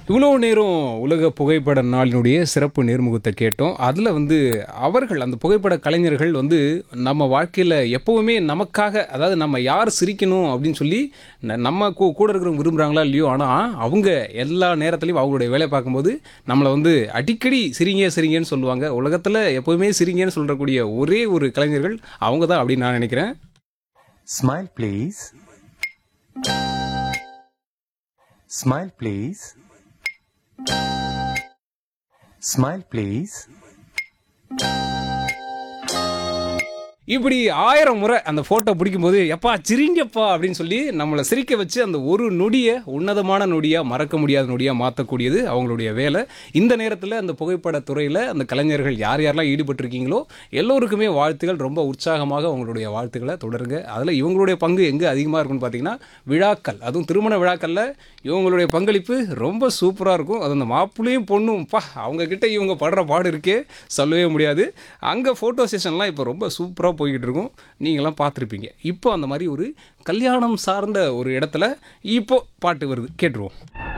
இவ்வளோ நேரம் உலக புகைப்பட நாளினுடைய சிறப்பு நேர்முகத்தை கேட்டோம் அதில் வந்து அவர்கள் அந்த புகைப்பட கலைஞர்கள் வந்து நம்ம வாழ்க்கையில் எப்போவுமே நமக்காக அதாவது நம்ம யார் சிரிக்கணும் அப்படின்னு சொல்லி ந- நம்ம கூ- கூட இருக்கிறவங்க விரும்புகிறாங்களா இல்லையோ ஆனால் அவங்க எல்லா நேரத்துலையும் அவங்களுடைய வேலையை பார்க்கும்போது நம்மளை வந்து அடிக்கடி சிரிங்க சிரிங்கன்னு சொல்லுவாங்க உலகத்தில் எப்போவுமே சிரிங்கன்னு சொல்கிறக்கூடிய ஒரே ஒரு கலைஞர்கள் அவங்க தான் அப்படின்னு நான் நினைக்கிறேன் Smile, please. Smile, please. Smile, please. இப்படி ஆயிரம் முறை அந்த ஃபோட்டோ பிடிக்கும்போது எப்பா சிரிங்கப்பா அப்படின்னு சொல்லி நம்மளை சிரிக்க வச்சு அந்த ஒரு நொடியை உன்னதமான நொடியாக மறக்க முடியாத நொடியாக மாற்றக்கூடியது அவங்களுடைய வேலை இந்த நேரத்தில் அந்த புகைப்பட துறையில் அந்த கலைஞர்கள் யார் யாரெல்லாம் ஈடுபட்டிருக்கீங்களோ எல்லோருக்குமே வாழ்த்துக்கள் ரொம்ப உற்சாகமாக அவங்களுடைய வாழ்த்துக்களை தொடருங்க அதில் இவங்களுடைய பங்கு எங்கே அதிகமாக இருக்கும்னு பார்த்தீங்கன்னா விழாக்கள் அதுவும் திருமண விழாக்களில் இவங்களுடைய பங்களிப்பு ரொம்ப சூப்பராக இருக்கும் அது அந்த மாப்பிள்ளையும் பொண்ணும் பா அவங்க கிட்ட இவங்க படுற பாடு இருக்கே சொல்லவே முடியாது அங்கே ஃபோட்டோ செஷன்லாம் இப்போ ரொம்ப சூப்பராக போய்கிட்டு இருக்கும் நீங்களாம் பார்த்துருப்பீங்க இப்போ அந்த மாதிரி ஒரு கல்யாணம் சார்ந்த ஒரு இடத்துல இப்போ பாட்டு வருது கேட்டுருவோம்